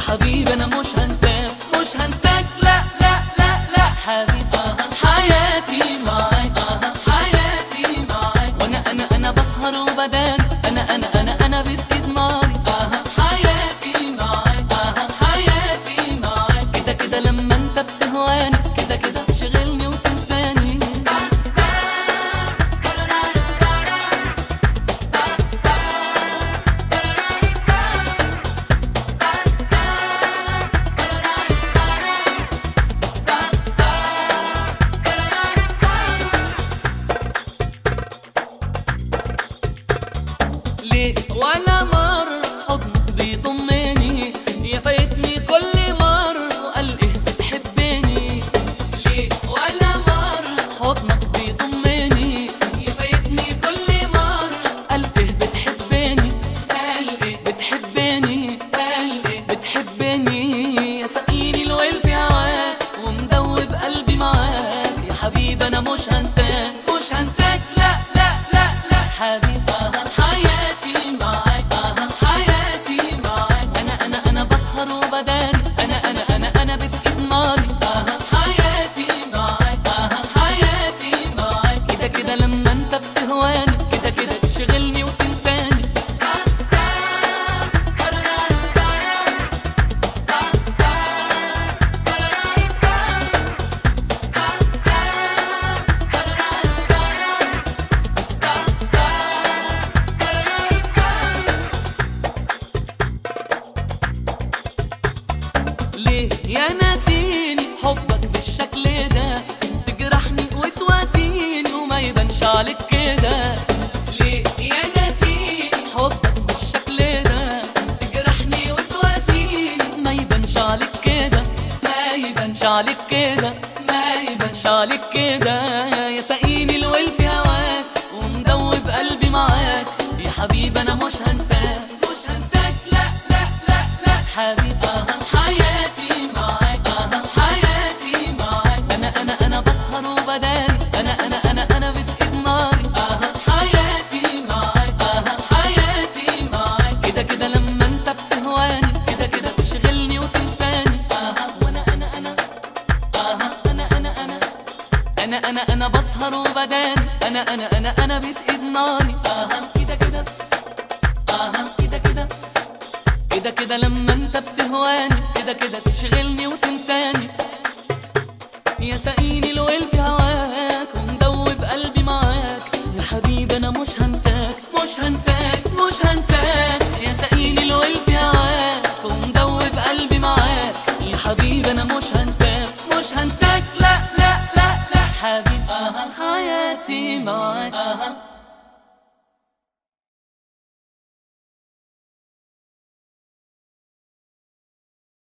حبيبي انا مش هنساك مش هنساك لا لا لا لا حبيبي آه حياتي معاك آه حياتي معاك وانا انا انا بسهر وبدان انا انا انا انا بتزيد ناري آه حياتي معاك آه حياتي معاك كده كده لما انت بتهواني كده كده تشغلني وتنساني ليه ولا مر حضنك بيضمني يا فايتني كل مر وقال ايه بتحبني ليه ولا مر حضنك بيضمني يا فايتني كل مر قال ايه بتحبني قال ايه بتحبني قال ايه بتحبني يا سقيني الويل في هواك ومدوب قلبي معاك يا حبيبي انا مش هنساك مش هنساك لا لا لا لا حبيبي آه حياتي معاك آه حياتي معاك انا انا انا بسهر وبداني انا انا انا انا بتجيب ناري آه حياتي معاك آه حياتي معاك كده كده لما انت بتهواني كده كده تشغلني وتنساني ليه يا ناسيني حبك بالشكل ده تجرحني وتواسيني وما يبانش عليك كده ليه يا ناسيني حبك بالشكل ده تجرحني وتواسيني ما يبانش عليك كده ما يبانش عليك كده ما يبانش عليك كده يا سقيني الويل في هواك ومدوب قلبي معاك يا حبيبي انا مش هنساك مش هنساك لا لا لا لا حبيبي اه حياتي معاك اه حياتي معاك انا انا انا بسهر وبداني انا انا انا انا بتجيب ناري اه حياتي معاك اه حياتي معاك كده كده لما انت بتهواني كده كده تشغلني وتنساني اه وانا انا انا اه انا انا انا انا انا انا بسهر وبداني انا انا انا انا بتقيد ناري اه كده كده اه كده كده كده كده لما انت بتهواني كده كده تشغلني وتنساني يا سقيني الويل في هواك ومدوب قلبي معاك يا حبيبي انا مش هنساك مش هنساك